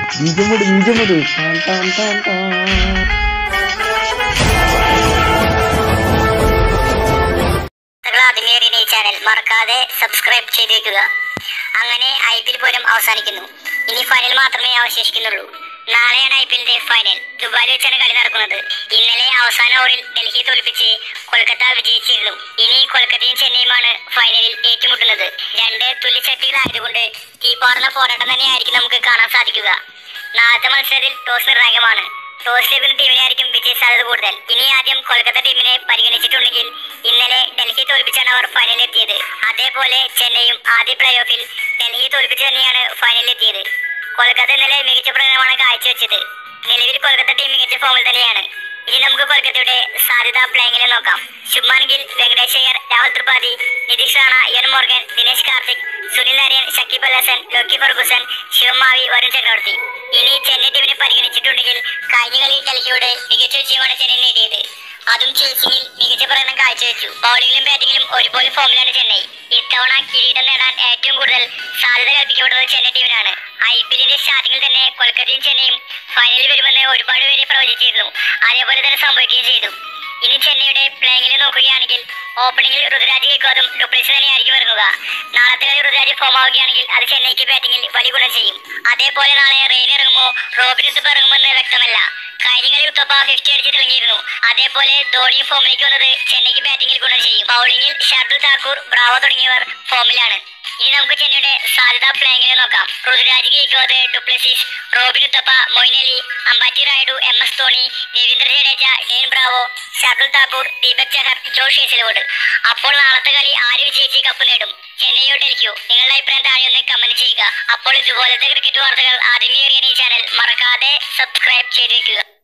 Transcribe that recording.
ബീജമുട് ബീജമുട് ടാൻ ടാൻ ടാൻ ടാൻ. നിങ്ങൾ ആദ്യമേ ഈ ചാനൽ മറക്കാതെ സബ്സ്ക്രൈബ് ചെയ്തേക്കുക അങ്ങനെ ഐ പി എൽ പോലും അവസാനിക്കുന്നു ഇനി ഫൈനൽ മാത്രമേ അവശേഷിക്കുന്നുള്ളൂ നാളെയാണ് ഐ പി എല്ലിന്റെ ഫൈനൽ ദുബായിൽ വെച്ചാണ് കളി നടക്കുന്നത് ഇന്നലെ അവസാന ഓവറിൽ ഡൽഹി തോൽപ്പിച്ച് കൊൽക്കത്ത വിജയിച്ചിരുന്നു ഇനി കൊൽക്കത്തയും ചെന്നൈയുമാണ് ഫൈനലിൽ ഏറ്റുമുട്ടുന്നത് രണ്ട് തുല്യശക്തികളായതുകൊണ്ട് തീപ്പാർന്ന പോരാട്ടം തന്നെയായിരിക്കും നമുക്ക് കാണാൻ സാധിക്കുക നാളത്തെ മത്സരത്തിൽ ടോസ് നിർണായകമാണ് ടോസ് ലഭിക്കുന്ന ടീമിനായിരിക്കും വിജയ സാധ്യത കൂടുതൽ ഇനി ആദ്യം കൊൽക്കത്ത ടീമിനെ പരിഗണിച്ചിട്ടുണ്ടെങ്കിൽ ഇന്നലെ ഡൽഹി തോൽപ്പിച്ചാണ് അവർ ഫൈനലിൽ എത്തിയത് അതേപോലെ ചെന്നൈയും ആദ്യ പ്ലേ ഓഫിൽ ഡൽഹി തോൽപ്പിച്ച് തന്നെയാണ് ഫൈനലിൽ എത്തിയത് കൊൽക്കത്ത ഇന്നലെ മികച്ച പ്രകടനമാണ് കാഴ്ചവെച്ചത് നിലവിൽ കൊൽക്കത്ത ടീം മികച്ച ഫോമിൽ തന്നെയാണ് ഇനി നമുക്ക് കൊൽക്കത്തയുടെ സാധ്യത പ്ലേയിങ്ങിൽ നോക്കാം Shubman Gill Venkatesh Iyer Rahul Tripathi Nitish Rana Eoin Morgan Dinesh Karthik Sunil Narine Shakib Al Hasan Lockie Ferguson Shivam Mavi Varun Chakravarthy ഇനി ചെന്നൈ ടീമിനെ പരിഗണിച്ചിട്ടുണ്ടെങ്കിൽ കഴിഞ്ഞ കളിയിൽ ഡൽഹിയോട് മികച്ച വിജയമാണ് ചെന്നൈ നേടിയത് അതും ചെൽസിയിൽ മികച്ച പ്രകടനം കാഴ്ചവെച്ചു ബൗളിംഗിലും ബാറ്റിംഗിലും ഒരുപോലെ ഫോമിലാണ് ചെന്നൈ ഇത്തവണ കിരീടം നേടാൻ ഏറ്റവും കൂടുതൽ സാധ്യത കൽപ്പിക്കപ്പെടുന്നത് ചെന്നൈ ടീമിനാണ് ഐ പി എല്ലിന്റെ സ്റ്റാർട്ടിങ്ങിൽ തന്നെ കൊൽക്കത്തയും ചെന്നൈയും ഫൈനലിൽ വരുമെന്ന് ഒരുപാട് പേര് പ്രവചിച്ചിരുന്നു അതേപോലെ തന്നെ സംഭവിക്കുകയും ചെയ്തു ഇനി ചെന്നൈയുടെ പ്ലേയിങ്ങിൽ നോക്കുകയാണെങ്കിൽ ഓപ്പണിംഗിൽ ഋതുരാജ് കേക്കോതും ഡുപ്ലിസ് തന്നെയായിരിക്കും ഇറങ്ങുക നാളത്തെ കളി ഋതുരാജ് ഫോം ആവുകയാണെങ്കിൽ അത് ചെന്നൈക്ക് ബാറ്റിംഗിൽ വലിയ ഗുണം ചെയ്യും അതേപോലെ നാളെ റെയിൻ ഇറങ്ങുമോ റോബിൻ ഉത്തപ്പ് ഇറങ്ങുമെന്ന് വ്യക്തമല്ല കഴിഞ്ഞ കളി ഉത്തപ്പ ഫിഫ്റ്റി അടിച്ച് തിളങ്ങിയിരുന്നു അതേപോലെ ധോണി ഫോമിലേക്ക് വന്നത് ചെന്നൈക്ക് ബാറ്റിംഗിൽ ഗുണം ചെയ്യും ബൗളിംഗിൽ ഷർദുൽ താക്കൂർ ബ്രാവോ തുടങ്ങിയവർ ഫോമിലാണ് ഇനി നമുക്ക് ചെന്നൈയുടെ സാധ്യത പ്ലേയിങ്ങിനെ നോക്കാം Ruturaj Gaikwad du Plessis Robin Uthappa Moeen Ali Ambati Rayudu M S Dhoni Ravindra Jadeja Dwayne Bravo Shardul Thakur Deepak Chahar Josh Hazlewood അപ്പോൾ നാളത്തെ കളി ആര് വിജയിച്ച് കപ്പ് നേടും ചെന്നൈയോ ഡൽഹിയോ നിങ്ങളുടെ അഭിപ്രായം താഴെ ഒന്ന് കമന്റ് ചെയ്യുക അപ്പോൾ ഇതുപോലത്തെ ക്രിക്കറ്റ് വാർത്തകൾ ആദ്യമേ അറിയാൻ ഈ ചാനൽ മറക്കാതെ സബ്സ്ക്രൈബ് ചെയ്തേക്കുക